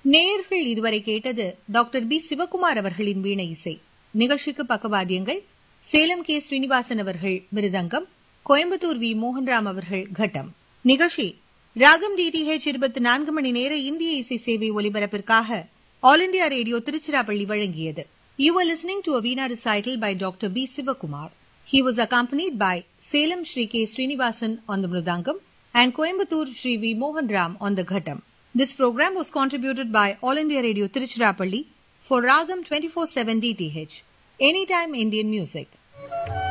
நேயர்கள் இதுவரை கேட்டது டாக்டர் பி சிவகுமார் அவர்களின் வீணை இசை நிகழ்ச்சிக்கு பக்கவாத்தியங்கள் சேலம் கே ஸ்ரீனிவாசன் அவர்கள் மிருதங்கம் கோயம்புத்தூர் வி மோகன்ராம் அவர்கள் கட்டம் நிகழ்ச்சி ராகம் டிடிஹெச் இருபத்தி நான்கு மணி நேர இந்திய இசை சேவை ஒலிபரப்பிற்காக ஆல் இண்டியா ரேடியோ திருச்சிராப்பள்ளி வழங்கியது you are listening to a veena recital by doctor P Sivakumar He was accompanied by Salem Sri K. Srinivasan on the Mridangam and Coimbatore Sri V. Mohan Ram on the Ghatam. This program was contributed by All India Radio Tiruchirappalli for Ragam 24-7 DTH, Anytime Indian Music.